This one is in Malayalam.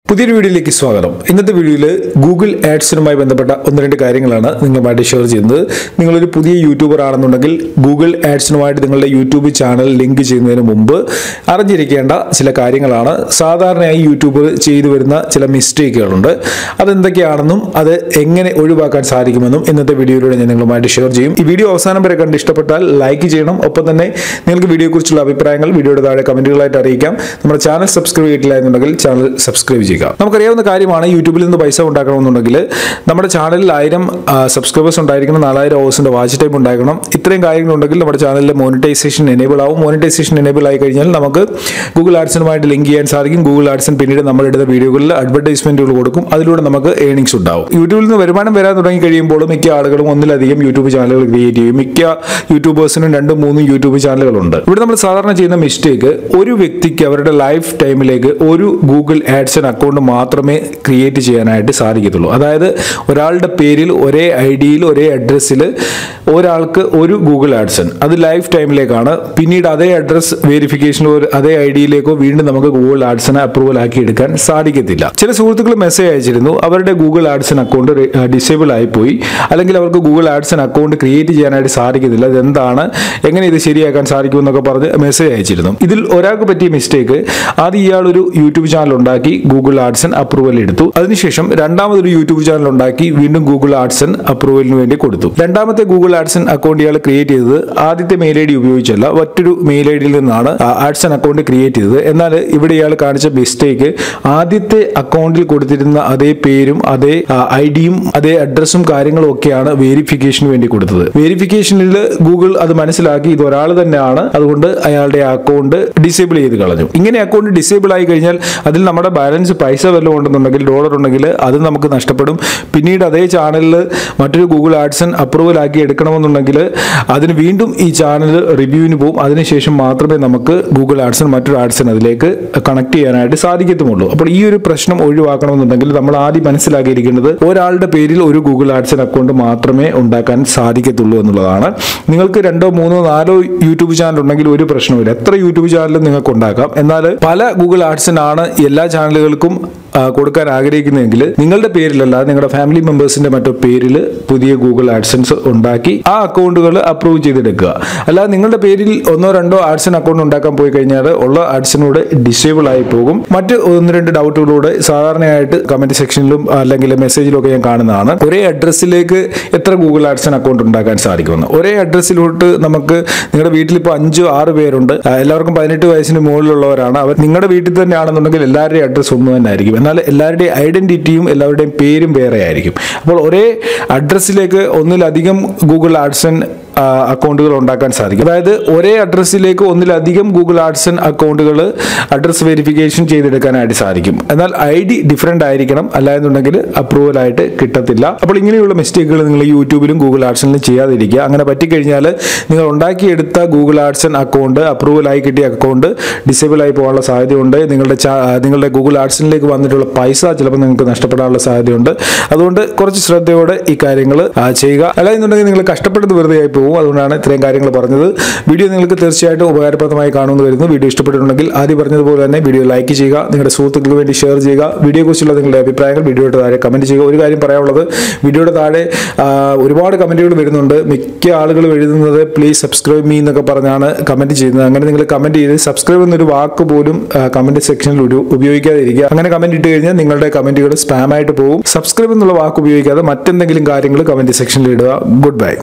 പുതിയൊരു വീഡിയോയിലേക്ക് സ്വാഗതം ഇന്നത്തെ വീഡിയോയിൽ ഗൂഗിൾ ആഡ്സിനുമായി ബന്ധപ്പെട്ട ഒന്ന് രണ്ട് കാര്യങ്ങളാണ് നിങ്ങളുമായിട്ട് ഷെയർ ചെയ്യുന്നത് നിങ്ങളൊരു പുതിയ യൂട്യൂബർ ആണെന്നുണ്ടെങ്കിൽ ഗൂഗിൾ ആഡ്സിനുമായിട്ട് നിങ്ങളുടെ യൂട്യൂബ് ചാനൽ ലിങ്ക് ചെയ്യുന്നതിന് മുമ്പ് അറിഞ്ഞിരിക്കേണ്ട ചില കാര്യങ്ങളാണ് സാധാരണയായി യൂട്യൂബർ ചെയ്തു വരുന്ന ചില മിസ്റ്റേക്കുകളുണ്ട് അതെന്തൊക്കെയാണെന്നും അത് എങ്ങനെ ഒഴിവാക്കാൻ സാധിക്കുമെന്നും ഇന്നത്തെ വീഡിയോയിലൂടെ ഞാൻ നിങ്ങളുമായിട്ട് ഷെയർ ചെയ്യും ഈ വീഡിയോ അവസാനം വരെ കണ്ട് ഇഷ്ടപ്പെട്ടാൽ ലൈക്ക് ചെയ്യണം ഒപ്പം തന്നെ നിങ്ങൾക്ക് വീഡിയോയെക്കുറിച്ചുള്ള അഭിപ്രായങ്ങൾ വീഡിയോയുടെ താഴെ കമന്റുകളായിട്ട് അറിയിക്കാം നമ്മുടെ ചാനൽ സബ്സ്ക്രൈബ് ചെയ്തിട്ടില്ല എന്നുണ്ടെങ്കിൽ ചാനൽ സബ്സ്ക്രൈബ് ചെയ്യുക നമുക്കറിയാവുന്ന കാര്യമാണ് യൂട്യൂബിൽ നിന്ന് പൈസ ഉണ്ടാക്കണമെന്നുണ്ടെങ്കിൽ നമ്മുടെ ചാനലിൽ ആയിരം സബ്സ്ക്രൈബേഴ്സ് ഉണ്ടായിരിക്കണം നാലായിരം ഹവേഴ്സിന്റെ വാച്ച് ടൈം ഉണ്ടാക്കണം ഇത്രയും കാര്യങ്ങളുണ്ടെങ്കിൽ നമ്മുടെ ചാനലിലെ മോണിറ്റൈസേഷൻ എനേബിൾ ആവും മോണിറ്റൈസേഷൻ എനേബിൾ ആയി കഴിഞ്ഞാൽ നമുക്ക് ഗൂഗിൾ ആഡ്സിനുമായിട്ട് ലിങ്ക് ചെയ്യാൻ സാധിക്കും ഗൂഗിൾ ആഡ്സിന് പിന്നീട് നമ്മൾ എടുത്ത വീഡിയോകളിൽ അഡ്വർടൈസ്മെന്റുകൾ കൊടുക്കും അതിലൂടെ നമുക്ക് ഏണിങ്സ് ഉണ്ടാവും യൂട്യൂബിൽ നിന്ന് വരുമാനം വരാൻ തുടങ്ങി കഴിയുമ്പോൾ മിക്ക ആളുകളും ഒന്നിലധികം യൂട്യൂബ് ചാനലുകൾ ക്രിയേറ്റ് ചെയ്യും മിക്ക യൂട്യൂബേഴ്സിനും രണ്ടും മൂന്നും യൂട്യൂബ് ചാനലുകളുണ്ട് ഇവിടെ നമ്മൾ സാധാരണ ചെയ്യുന്ന മിസ്റ്റേക്ക് ഒരു വ്യക്തിക്ക് അവരുടെ ലൈഫ് ടൈമിലേക്ക് ഒരു ഗൂഗിൾ ആഡ്സൺ അക്കൗണ്ട് മാത്രമേ ക്രിയേറ്റ് ചെയ്യാനായിട്ട് സാധിക്കത്തുള്ളൂ അതായത് ഒരാളുടെ പേരിൽ ഒരേ ഐ ഡിയിൽ ഒരേ അഡ്രസ്സിൽ ഒരാൾക്ക് ഒരു ഗൂഗിൾ ആഡ്സൺ അത് ലൈഫ് ടൈമിലേക്കാണ് പിന്നീട് അതേ അഡ്രസ് വെരിഫിക്കേഷനോ അതേ ഐ ഡിയിലേക്കോ വീണ്ടും നമുക്ക് ഗൂഗിൾ ആഡ്സനെ അപ്രൂവൽ ആക്കി എടുക്കാൻ സാധിക്കത്തില്ല ചില സുഹൃത്തുക്കൾ മെസ്സേജ് അയച്ചിരുന്നു അവരുടെ ഗൂഗിൾ ആഡ്സൺ അക്കൗണ്ട് ഡിസേബിൾ ആയിപ്പോയി അല്ലെങ്കിൽ അവർക്ക് ഗൂഗിൾ ആഡ്സൺ അക്കൗണ്ട് ക്രിയേറ്റ് ചെയ്യാനായിട്ട് സാധിക്കത്തില്ല ഇതെന്താണ് എങ്ങനെ ഇത് ശരിയാക്കാൻ സാധിക്കുമെന്നൊക്കെ പറഞ്ഞ് മെസ്സേജ് അയച്ചിരുന്നു ഇതിൽ ഒരാൾക്ക് പറ്റിയ മിസ്റ്റേക്ക് ആദ്യം ഇയാൾ ഒരു യൂട്യൂബ് ചാനൽ ഉണ്ടാക്കി ഗൂഗിൾ ആഡ്സൺ അപ്രൂവൽ എടുത്തു അതിനുശേഷം രണ്ടാമതൊരു യൂട്യൂബ് ചാനൽ ഉണ്ടാക്കി വീണ്ടും ഗൂഗിൾ ആഡ്സൺ അപ്രൂവലിന് വേണ്ടി കൊടുത്തു രണ്ടാമത്തെ ഗൂഗിൾ ആഡ്സൺ അക്കൗണ്ട് ഇയാൾ ക്രിയേറ്റ് ചെയ്തത് ആദ്യത്തെ മെയിൽ ഐ ഡി ഉപയോഗിച്ചല്ല മറ്റൊരു മെയിൽ ഐ ഡിയിൽ നിന്നാണ് ആഡ്സൺ അക്കൗണ്ട് ക്രിയേറ്റ് ചെയ്തത് എന്നാൽ ഇവിടെ ഇയാൾ കാണിച്ച മിസ്റ്റേക്ക് ആദ്യത്തെ അക്കൗണ്ടിൽ കൊടുത്തിരുന്ന അതേ പേരും അതേ ഐ ഡിയും അതേ അഡ്രസ്സും കാര്യങ്ങളും ഒക്കെയാണ് വേരിഫിക്കേഷന് വേണ്ടി കൊടുത്തത് വേരിഫിക്കേഷനിൽ ഗൂഗിൾ അത് മനസ്സിലാക്കി ഇത് ഒരാൾ തന്നെയാണ് അതുകൊണ്ട് അയാളുടെ അക്കൗണ്ട് ഡിസേബിൾ ചെയ്ത് കളഞ്ഞു ഇങ്ങനെ അക്കൗണ്ട് ഡിസേബിൾ ആയി കഴിഞ്ഞാൽ അതിൽ നമ്മുടെ ബാലൻസ് പൈസ വല്ലതും ഉണ്ടെന്നുണ്ടെങ്കിൽ ഡോളർ ഉണ്ടെങ്കിൽ അത് നമുക്ക് നഷ്ടപ്പെടും പിന്നീട് അതേ ചാനലിൽ മറ്റൊരു ഗൂഗിൾ ആഡ്സൺ അപ്രൂവൽ ആക്കി എടുക്കണമെന്നുണ്ടെങ്കിൽ അതിന് വീണ്ടും ഈ ചാനൽ റിവ്യൂവിന് പോകും അതിനുശേഷം മാത്രമേ നമുക്ക് ഗൂഗിൾ ആഡ്സൺ മറ്റൊരു ആഡ്സൺ അതിലേക്ക് കണക്ട് ചെയ്യാനായിട്ട് സാധിക്കത്തുമുള്ളൂ അപ്പോൾ ഈ ഒരു പ്രശ്നം ഒഴിവാക്കണമെന്നുണ്ടെങ്കിൽ നമ്മൾ ആദ്യം മനസ്സിലാക്കിയിരിക്കേണ്ടത് ഒരാളുടെ പേരിൽ ഒരു ഗൂഗിൾ ആഡ്സൺ അക്കൗണ്ട് മാത്രമേ ഉണ്ടാക്കാൻ സാധിക്കത്തുള്ളൂ എന്നുള്ളതാണ് നിങ്ങൾക്ക് രണ്ടോ മൂന്നോ നാലോ യൂട്യൂബ് ചാനൽ ഉണ്ടെങ്കിൽ ഒരു പ്രശ്നമില്ല എത്ര യൂട്യൂബ് ചാനലും നിങ്ങൾക്ക് ഉണ്ടാക്കാം എന്നാൽ പല ഗൂഗിൾ ആഡ്സനാണ് എല്ലാ ചാനലുകൾക്കും ആ, കൊടുക്കാൻ ആഗ്രഹിക്കുന്നതെങ്കിൽ നിങ്ങളുടെ പേരിലല്ല നിങ്ങളുടെ ഫാമിലി മെമ്പേഴ്സിന്റെ മറ്റോ പേരിൽ പുതിയ ഗൂഗിൾ ആഡ്സൻസ് ഉണ്ടാക്കി ആ അക്കൗണ്ടുകൾ അപ്രൂവ് ചെയ്തെടുക്കുക അല്ലാതെ നിങ്ങളുടെ പേരിൽ ഒന്നോ രണ്ടോ ആഡ്സൺ അക്കൗണ്ട് ഉണ്ടാക്കാൻ പോയി കഴിഞ്ഞാൽ ഉള്ള ആഡ്സനോട് ഡിസേബിൾ ആയി പോകും മറ്റ് ഒന്ന് രണ്ട് ഡൗട്ടുകളോട് സാധാരണയായിട്ട് കമന്റ് സെക്ഷനിലും അല്ലെങ്കിൽ മെസ്സേജിലും ഒക്കെ ഞാൻ കാണുന്നതാണ് ഒരേ അഡ്രസ്സിലേക്ക് എത്ര ഗൂഗിൾ ആഡ്സൺ അക്കൗണ്ട് ഉണ്ടാക്കാൻ സാധിക്കുമെന്ന് ഒരേ അഡ്രസ്സിലോട്ട് നമുക്ക് നിങ്ങളുടെ വീട്ടിൽ ഇപ്പോൾ അഞ്ചോ ആറ് പേരുണ്ട് ആ, എല്ലാവർക്കും പതിനെട്ട് വയസ്സിന് മുകളിലുള്ളവരാണ് അവർ നിങ്ങളുടെ വീട്ടിൽ തന്നെയാണെന്നുണ്ടെങ്കിൽ എല്ലാവരുടെയും അഡ്രസ്സ് ഒന്ന് തന്നെ ആയിരിക്കും എന്നാൽ എല്ലാവരുടെയും ഐഡന്റിറ്റിയും എല്ലാവരുടെയും പേരും വേറെ ആയിരിക്കും അപ്പോൾ ഒരേ അഡ്രസ്സിലേക്ക് ഒന്നിലധികം ഗൂഗിൾ ആഡ്സൺ ആ, അക്കൗണ്ടുകൾ ഉണ്ടാക്കാൻ സാധിക്കും അതായത് ഒരേ അഡ്രസ്സിലേക്ക് ഒന്നിലധികം ഗൂഗിൾ ആഡ്സൺ അക്കൗണ്ടുകൾ അഡ്രസ് വെരിഫിക്കേഷൻ ചെയ്തെടുക്കാനായിട്ട് സാധിക്കും എന്നാൽ ഐ ഡി ഡിഫറെൻ്റ് ആയിരിക്കണം അല്ലായെന്നുണ്ടെങ്കിൽ അപ്രൂവൽ ആയിട്ട് കിട്ടത്തില്ല അപ്പോൾ ഇങ്ങനെയുള്ള മിസ്റ്റേക്കുകൾ നിങ്ങൾ യൂട്യൂബിലും ഗൂഗിൾ ആഡ്സണിലും ചെയ്യാതിരിക്കുക അങ്ങനെ പറ്റിക്കഴിഞ്ഞാൽ നിങ്ങൾ ഉണ്ടാക്കിയെടുത്ത ഗൂഗിൾ ആഡ്സൺ അക്കൗണ്ട് അപ്രൂവൽ ആയി കിട്ടിയ അക്കൗണ്ട് ഡിസേബിൾ ആയി പോകാനുള്ള സാധ്യതയുണ്ട് നിങ്ങളുടെ ചാ- നിങ്ങളുടെ ഗൂഗിൾ ആഡ്സണിലേക്ക് വന്നിട്ടുള്ള പൈസ ചിലപ്പോൾ നിങ്ങൾക്ക് നഷ്ടപ്പെടാനുള്ള സാധ്യതയുണ്ട് അതുകൊണ്ട് കുറച്ച് ശ്രദ്ധയോടെ ഈ കാര്യങ്ങൾ ചെയ്യുക അല്ലാന്നുണ്ടെങ്കിൽ നിങ്ങൾ കഷ്ടപ്പെട്ടത് വെറുതെ ആയി പോകും അതുകൊണ്ടാണ് ഇത്രയും കാര്യങ്ങൾ പറഞ്ഞത് വീഡിയോ നിങ്ങൾക്ക് തീർച്ചയായിട്ടും ഉപകാരപ്രദമായി കാണുമെന്ന് വരുന്നു വീഡിയോ ഇഷ്ടപ്പെട്ടിട്ടുണ്ടെങ്കിൽ ആദ്യം പറഞ്ഞതുപോലെ തന്നെ വീഡിയോ ലൈക്ക് ചെയ്യുക നിങ്ങളുടെ സുഹൃത്തുക്കൾക്ക് വേണ്ടി ഷെയർ ചെയ്യുക വീഡിയോയെക്കുറിച്ചുള്ള നിങ്ങളുടെ അഭിപ്രായങ്ങൾ വീഡിയോയുടെ താഴെ കമന്റ് ചെയ്യുക ഒരു കാര്യം പറയാനുള്ളത് വീഡിയോയുടെ താഴെ ആ, ഒരുപാട് കമന്റുകൾ വരുന്നുണ്ട് മിക്ക ആളുകളും എഴുതുന്നത് പ്ലീസ് സബ്സ്ക്രൈബ് മീ എന്നൊക്കെ പറഞ്ഞാണ് കമന്റ് ചെയ്യുന്നത് അങ്ങനെ നിങ്ങൾ കമന്റ് ചെയ്ത് സബ്സ്ക്രൈബ് എന്നൊരു വാക്ക് പോലും കമന്റ് സെക്ഷനിൽ ഒരു ഉപയോഗിക്കാതിരിക്കുക അങ്ങനെ കമന്റ് ഇട്ട് കഴിഞ്ഞാൽ നിങ്ങളുടെ കമന്റുകൾ സ്പാം ആയിട്ട് പോകും സബ്സ്ക്രൈബ് എന്നുള്ള വാക്ക് ഉപയോഗിക്കാതെ മറ്റെന്തെങ്കിലും കാര്യങ്ങൾ കമന്റ് സെക്ഷനിൽ ഇടുക ഗുഡ് ബൈ